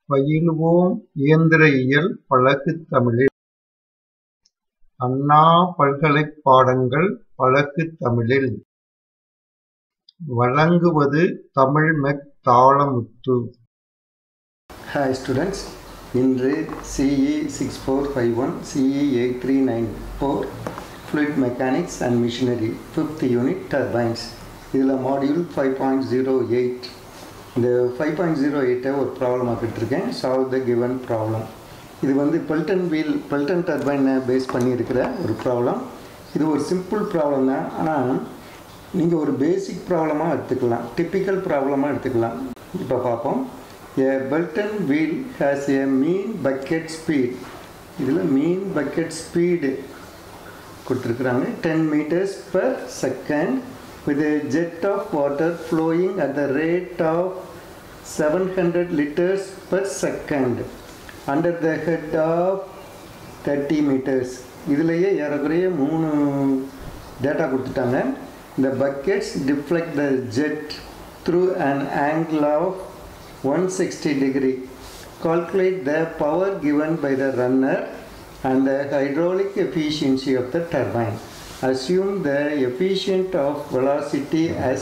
பயிலுவோம் இயந்திர இயல் பழகுத் தமிழில்! அண்ணா பல்கலைப் பாடங்கள் பழகுத் தமிழில்! வழங்குவது தமிழ்மெக் தாளமுத்து. ஹாய் ஸ்டூடெண்ட்ஸ் இன்று CE six four five one CE eight three nine four fluid mechanics and machinery fifth unit turbines இதில் module five point zero eight இந்த ஃபைவ் பாயிண்ட் ஜீரோ எயிட்டை ஒரு ப்ராப்ளம் ஆக்கிட்டுருக்கேன் சால்வ் த கிவன் ப்ராப்ளம் இது வந்து பெல்டன் wheel பெல்டன் டர்பைனை base பண்ணியிருக்கிற ஒரு problem இது ஒரு சிம்பிள் ப்ராப்ளம் தான் ஆனால் நீங்கள் ஒரு பேசிக் ப்ராப்ளமாக எடுத்துக்கலாம் டிப்பிக்கல் ப்ராப்ளமாக எடுத்துக்கலாம் இப்போ பார்ப்போம் a Pelton wheel has a mean bucket speed இதில் மீன் பக்கெட் ஸ்பீடு கொடுத்துருக்குறாங்க ten metres per second with a jet of water flowing at the rate of 700 liters per second under the head of 30 meters இதுலேயே ஏறக்குறைய மூணு data கொடுத்துட்டாங்க இந்த buckets deflect the jet through an angle of one sixty degree calculate the power given by the runner and the hydraulic efficiency of the turbine assume the efficient of velocity as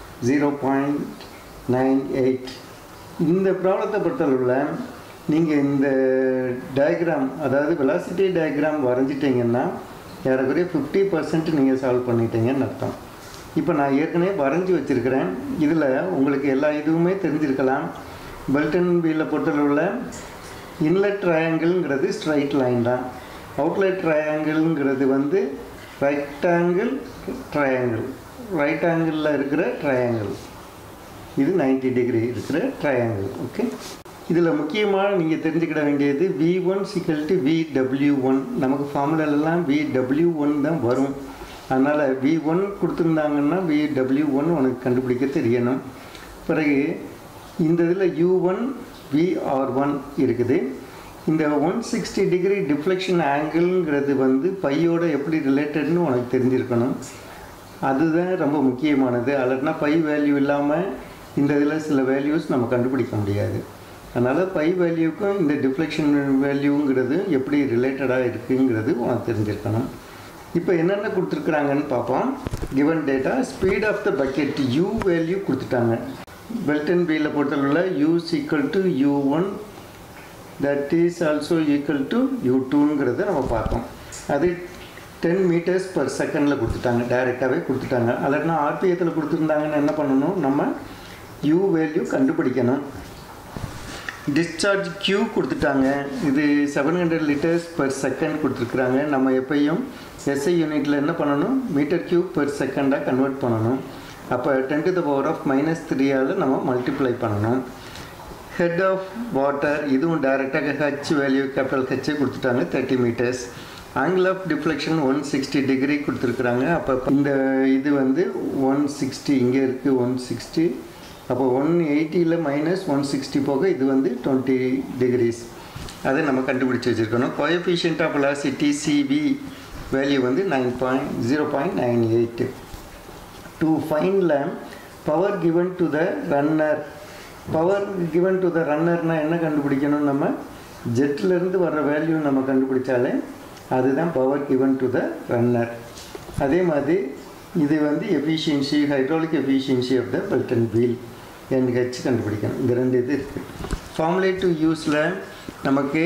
0.98 இந்த ப்ராப்ளத்தை பொறுத்தளவில் நீங்கள் இந்த diagram அதாவது velocity diagram வரைஞ்சிட்டிங்கன்னா ஏறக்குறைய fifty percent நீங்கள் solve பண்ணிட்டீங்கன்னு அர்த்தம் இப்போ நான் ஏற்கனவே வரைஞ்சி வச்சுருக்கிறேன் இதில் உங்களுக்கு எல்லா இதுவுமே தெரிஞ்சிருக்கலாம் பெல்டன் வீலை பொறுத்தளவில் இன்லெட் ட்ரையாங்கிள்ங்கிறது ஸ்ட்ரைட் லைன் தான் அவுட்லெட் ட்ரையாங்கிள்ங்கிறது வந்து ரெக்டாங்கிள் ட்ரையாங்கிள் ரைட் ஆங்கிளில் இருக்கிற ட்ரையாங்கிள் இது நைன்டி டிகிரி இருக்கிற ட்ரையாங்கிள் ஓகே இதில் முக்கியமாக நீங்கள் தெரிஞ்சுக்கிட வேண்டியது V one equal to V W one நமக்கு ஃபார்முலாலெல்லாம் வி டபிள்யூ ஒன் தான் வரும் அதனால் வி ஒன் கொடுத்துருந்தாங்கன்னா வி டபிள்யூ ஒன் உனக்கு கண்டுபிடிக்க தெரியணும் பிறகு இந்த இதில் யூ ஒன் விஆர் ஒன் இருக்குது இந்த ஒன் சிக்ஸ்டி டிகிரி டிஃப்ளெக்ஷன் ஆங்கிள்ங்கிறது வந்து பையோட எப்படி ரிலேட்டட்னு உனக்கு தெரிஞ்சிருக்கணும் அதுதான் ரொம்ப முக்கியமானது அல்லட்னா பை வேல்யூ இல்லாமல் இந்த இதில் சில வேல்யூஸ் நம்ம கண்டுபிடிக்க முடியாது அதனால் பை வேல்யூக்கும் இந்த டிஃப்ளெக்ஷன் வேல்யூங்கிறது எப்படி ரிலேட்டடாக இருக்குங்கிறது உனக்கு தெரிஞ்சிருக்கணும் இப்போ என்னென்ன கொடுத்துருக்குறாங்கன்னு பார்ப்போம் given data speed of the bucket U value கொடுத்துட்டாங்க பெல்டன் வீலை பொறுத்தளவில் U equal to U one that is also equal to U டூங்கிறத நம்ம பார்த்தோம் அது டென் மீட்டர்ஸ் பர் செகண்டில் கொடுத்துட்டாங்க டைரெக்டாகவே கொடுத்துட்டாங்க அல்லட்னா ஆர்பிஎத்தில் கொடுத்துருந்தாங்கன்னு என்ன பண்ணணும் நம்ம யூ வேல்யூ கண்டுபிடிக்கணும் டிஸ்சார்ஜ் க்யூ கொடுத்துட்டாங்க இது seven hundred litres per second கொடுத்துருக்குறாங்க நம்ம எப்பையும் எஸ்ஐ யூனிட்டில் என்ன பண்ணணும் மீட்டர் க்யூப் பர் செகண்டாக கன்வெர்ட் பண்ணணும் அப்போ ten to the power of minus த்ரீயால் நம்ம மல்டிப்ளை பண்ணணும் ஹெட் ஆஃப் வாட்டர் இதுவும் டைரெக்டாக ஹச் வேல்யூ கேபிட்டல் ஹெச்சே கொடுத்துட்டாங்க thirty metres angle of deflection one sixty degree கொடுத்துருக்குறாங்க அப்போ இந்த இது வந்து ஒன் சிக்ஸ்டி இங்கே இருக்குது ஒன் சிக்ஸ்டி அப்போ ஒன் எயிட்டியில் மைனஸ் ஒன் சிக்ஸ்டி போக இது வந்து டுவெண்ட்டி டிகிரிஸ் அதை நம்ம கண்டுபிடிச்சி வச்சுருக்கணும் coefficient of velocity CV value வந்து nine point zero point nine eight to ஃபைனில் power given to the runner power given to the ரன்னர்னால் என்ன கண்டுபிடிக்கணும் நம்ம ஜெட்லேருந்து வர்ற வேல்யூ நம்ம கண்டுபிடிச்சாலே அதுதான் power given to the runner அதே மாதிரி இது வந்து efficiency hydraulic efficiency of the Pelton wheel NH கண்டுபிடிக்கணும் இந்த ரெண்டு இது இருக்குது ஃபார்முலேட் டு யூஸில் நமக்கு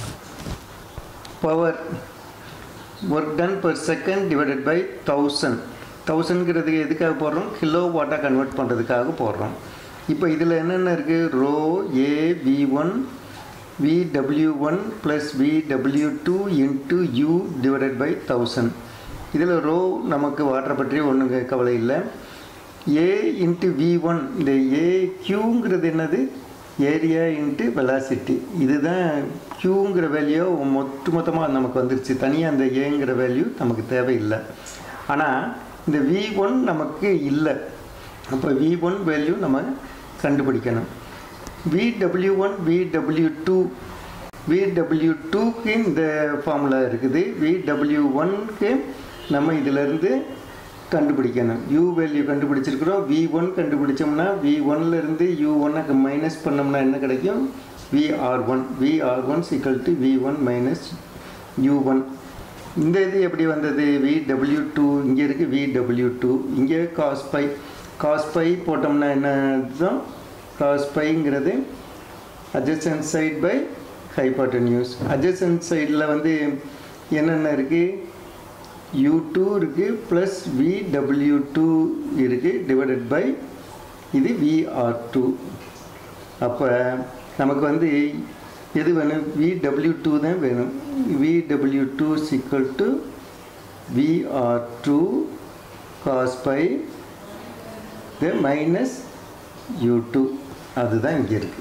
power work done per second divided by thousand தௌசண்ட்ங்கிறதுக்கு எதுக்காக போடுறோம் கிலோ வாட்டாக கன்வெர்ட் பண்ணுறதுக்காக போடுறோம் இப்போ இதில் என்னென்ன இருக்குது rho A V one V W one plus V W two into U divided by thousand இதில் ரோ நமக்கு வாட்டரை பற்றி ஒன்றும் கவலை இல்லை ஏ இன்ட்டு வி ஒன் இந்த ஏ க்யூங்கிறது என்னது ஏரியா இன்ட்டு வெலாசிட்டி இதுதான் க்யூங்கிற வேல்யூ மொத்த மொத்தமாக நமக்கு வந்துருச்சு தனியாக அந்த ஏங்கிற வேல்யூ நமக்கு தேவையில்லை ஆனால் இந்த வி ஒன் நமக்கு இல்லை அப்போ வி ஒன் வேல்யூ நம்ம கண்டுபிடிக்கணும் V W one V W two V W டூக்கு இந்த ஃபார்முலா இருக்குது வி டபிள்யூ ஒன்க்கு நம்ம இதிலேருந்து கண்டுபிடிக்கணும் யூ வேல்யூ கண்டுபிடிச்சிருக்கிறோம் வி ஒன் கண்டுபிடிச்சோம்னா வி ஒன்லேருந்து யூ ஒன்னுக்கு மைனஸ் பண்ணோம்னா என்ன கிடைக்கும் V R one V R one equal to V one minus U one இந்த இது எப்படி வந்தது வி டபிள்யூ டூ இங்கே இருக்குது வி டபிள்யூ டூ இங்கே காஸ் பை காஸ் பை போட்டோம்னா என்ன அர்த்தம் காஸ் பைங்கிறது adjacent side by hypotenuse adjacent சைடில் வந்து என்னென்ன இருக்குது யூ டூ இருக்குது ப்ளஸ் வி டபிள்யூ டூ இருக்குது டிவைடட் பை இது விஆர் டூ அப்போ நமக்கு வந்து எது வேணும் வி டபிள்யூ டூ தான் வேணும் V W two equal to V R two cos pi the minus U two அதுதான் இங்கே இருக்குது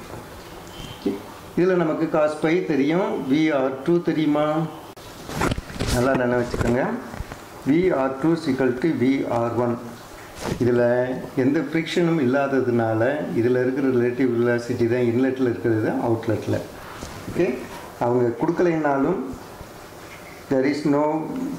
இதில் நமக்கு காஸ் பை தெரியும் விஆர் டூ தெரியுமா நல்லா நினைவு வச்சுக்கோங்க V R two equal to V R one இதில் எந்த ஃப்ரிக்ஷனும் இல்லாததுனால இதில் இருக்கிற ரிலேட்டிவ் வெலாசிட்டி தான் இன்லெட்டில் இருக்கிறது தான் அவுட்லெட்டில் ஓகே அவங்க கொடுக்கலைனாலும் there is no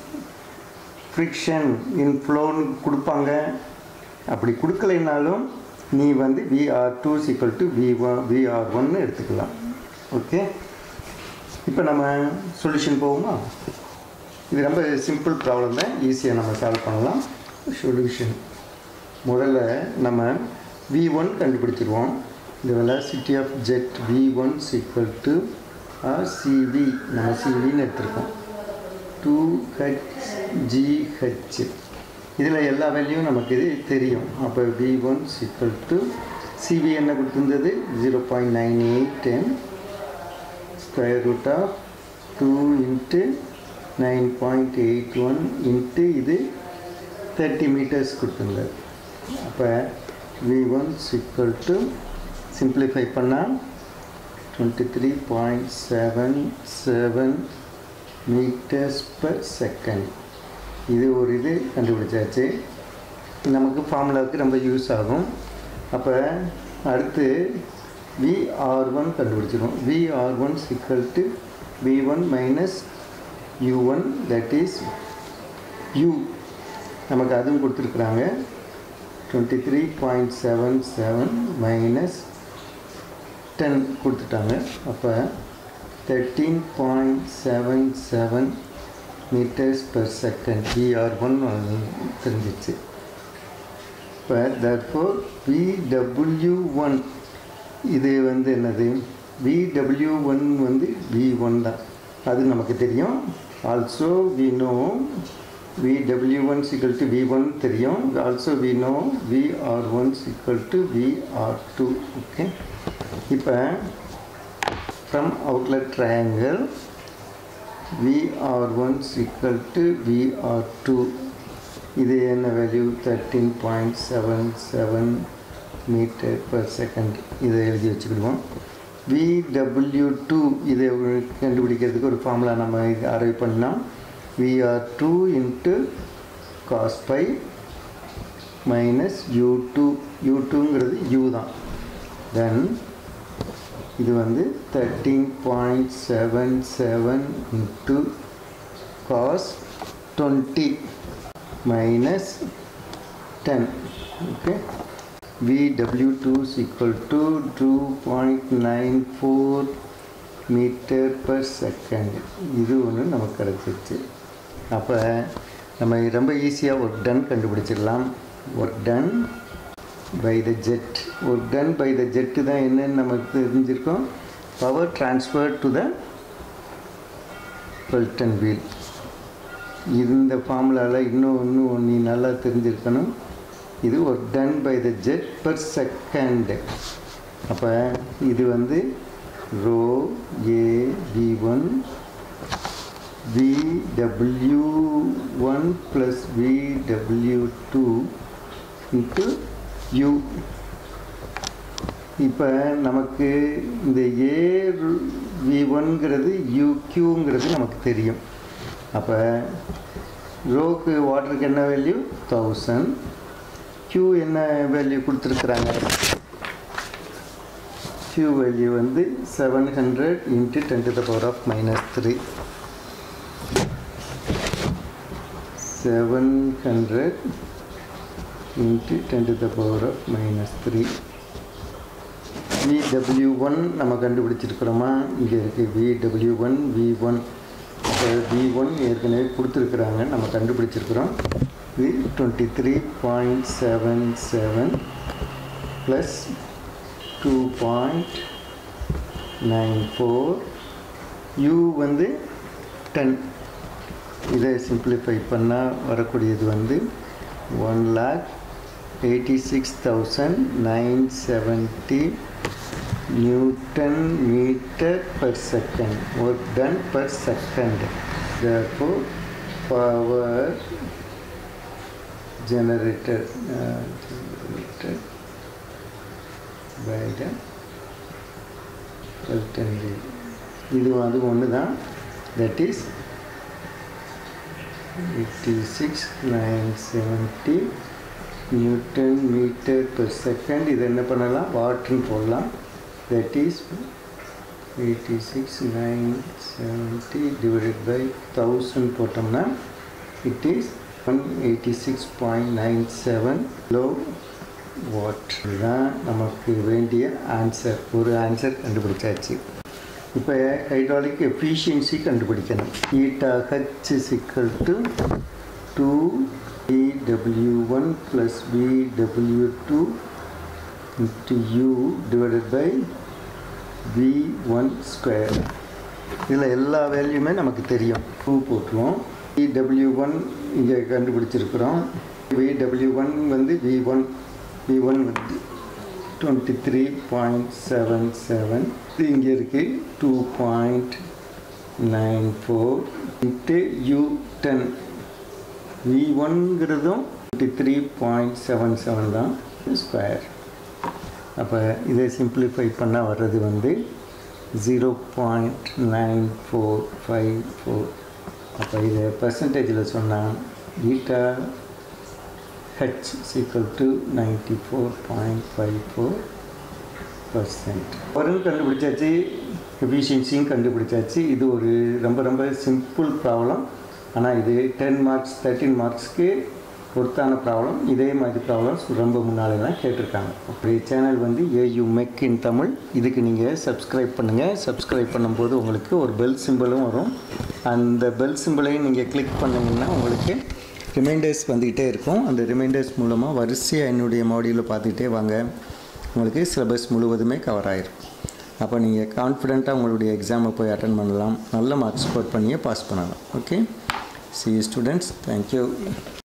friction in ஃப்ளோன்னு கொடுப்பாங்க அப்படி கொடுக்கலைனாலும் நீ வந்து V R two equal to V one V R ஒன்னு எடுத்துக்கலாம் ஓகே இப்போ நம்ம சொல்யூஷன் போவோமா இது ரொம்ப சிம்பிள் ப்ராப்ளம் தான் ஈஸியாக நம்ம சால்வ் பண்ணலாம் சொல்யூஷன் முதல்ல நம்ம வி ஒன் கண்டுபிடிச்சிருவோம் இந்த velocity of jet V one equal to CV நம்ம சிவின்னு எடுத்திருக்கோம் டூ ஹெச் ஜிஹெச் இதில் எல்லா வேல்யூவும் நமக்கு இது தெரியும் அப்போ V one equal to CV என்ன கொடுத்துருந்தது zero point nine eight ten square root of two into nine point eight one into இது தேர்ட்டி மீட்டர்ஸ் கொடுத்துருந்தது அப்போ V one equal to simplify பண்ணால் twenty three point seven seven metres per second இது ஒரு இது கண்டுபிடிச்சாச்சு நமக்கு ஃபார்முலாவுக்கு ரொம்ப யூஸ் ஆகும் அப்போ அடுத்து வி ஆர் ஒன் கண்டுபிடிச்சிடும் V R one equal to V one minus U one that is U நமக்கு அதுவும் கொடுத்துருக்குறாங்க twenty three point seven seven minus ten கொடுத்துட்டாங்க அப்போ thirteen point seven seven metres per second V R one தெரிஞ்சிச்சு இப்போ therefore V W one இது வந்து என்னது விடபிள்யூ ஒன் வந்து வி ஒன் தான் அது நமக்கு தெரியும் also we know V W one equal to V one தெரியும் also we know V R one equal to V R two okay இப்போ from outlet triangle V R one equal to V R two இது என்ன value thirteen point seven seven metre per second இதை எழுதி வச்சுக்கிடுவோம் VW two இதை கண்டுபிடிக்கிறதுக்கு ஒரு formula நம்ம இது அரைவ் பண்ணால் V R two into cos pi minus U two U டூங்கிறது யூ தான் தென் இது வந்து thirteen point seven seven into cos twenty minus ten okay VW2 is equal to 2.94 metre per second இது ஒன்று நமக்கு கிடச்சிருச்சு அப்போ நம்ம ரொம்ப ஈஸியாக ஒர்க் டன் கண்டுபிடிச்சிடலாம் work done by the jet work done by the jet தான் என்னன்னு நமக்கு தெரிஞ்சிருக்கோம் power transfer to the Pelton wheel இந்த ஃபார்முலாவில் இன்னும் இன்னும் நீ நல்லா தெரிஞ்சிருக்கணும் இது work done by the jet per second அப்போ இது வந்து rho A V one V W one plus V W two into U இப்போ நமக்கு இந்த ஏ வி ஒன்ங்கிறது யூ கியூங்கிறது நமக்கு தெரியும் அப்போ ரோக்கு வாட்டருக்கு என்ன வேல்யூ தௌசண்ட் க்யூ என்ன வேல்யூ கொடுத்துருக்குறாங்க க்யூ வேல்யூ வந்து seven hundred into ten to the power of minus three seven hundred into ten to the power of minus three V W one நம்ம கண்டுபிடிச்சிருக்கிறோமா இங்கே இருக்குது V W one V one V one ஏற்கனவே கொடுத்துருக்குறாங்க நம்ம கண்டுபிடிச்சிருக்கிறோம் இது twenty three point seven seven plus two point nine four U வந்து டென் இதை சிம்பிளிஃபை பண்ணால் வரக்கூடியது வந்து one lakh eighty six thousand nine seventy newton metre per second work done per second therefore power generated uh, generated by the Pelton இது அது ஒன்று தான் that is eighty six nine seventy newton metre per second இது என்ன பண்ணலாம் வாட்ருன்னு போடலாம் that is eighty six nine seventy divided by thousand போட்டோம்னா it is one eighty six point nine seven low watt இதுதான் நமக்கு வேண்டிய ஆன்சர் ஒரு ஆன்சர் கண்டுபிடிச்சாச்சு இப்போ ஹைட்ராலிக் எஃபிஷியன்சி கண்டுபிடிக்கணும் eta H equal to two P W one plus P W two into U divided by V one square இதில் எல்லா வேல்யூமே நமக்கு தெரியும் டூ போட்டுருவோம் பிடபிள்யூ ஒன் இங்கே கண்டுபிடிச்சிருக்கிறோம் விடபிள்யூ ஒன் வந்து வி ஒன் வி ஒன் வந்து twenty three point seven seven இது இங்கே இருக்குது two point nine four into U ten V ஒன்ங்கிறதும் twenty three point seven seven தான் ஸ்கொயர் அப்போ இதை சிம்பிளிஃபை பண்ணால் வர்றது வந்து zero point nine four five four அப்போ இதை பர்சன்டேஜில் சொன்னால் eta H equal to ninety four point five four percent வரும் கண்டுபிடிச்சாச்சு எஃபிஷியன்சியும் கண்டுபிடிச்சாச்சு இது ஒரு ரொம்ப ரொம்ப சிம்பிள் ப்ராப்ளம் ஆனால் இது டென் மார்க்ஸ் தேர்ட்டின் மார்க்ஸ்க்கு பொறுத்தான ப்ராப்ளம் இதே மாதிரி ப்ராப்ளம்ஸ் ரொம்ப முன்னாலே தான் கேட்டிருக்காங்க அப்படி சேனல் வந்து ஏயு மெக் இன் தமிழ் இதுக்கு நீங்கள் சப்ஸ்கிரைப் பண்ணுங்கள் சப்ஸ்கிரைப் பண்ணும்போது உங்களுக்கு ஒரு பெல் சிம்பிளும் வரும் அந்த பெல் சிம்பிளையும் நீங்கள் கிளிக் பண்ணிங்கன்னா உங்களுக்கு ரிமைண்டர்ஸ் வந்துக்கிட்டே இருக்கும் அந்த ரிமைண்டர்ஸ் மூலமாக வரிசையாக என்னுடைய மாடியூலில் பார்த்துக்கிட்டே வாங்க உங்களுக்கு சிலபஸ் முழுவதுமே கவர் ஆகிரும் அப்போ நீங்கள் கான்ஃபிடெண்ட்டாக உங்களுடைய எக்ஸாமை போய் அட்டன் பண்ணலாம் நல்ல மார்க்ஸ் ஸ்கோர் பண்ணியே பாஸ் பண்ணலாம் ஓகே சி ஸ்டூடெண்ட்ஸ் தேங்க்யூ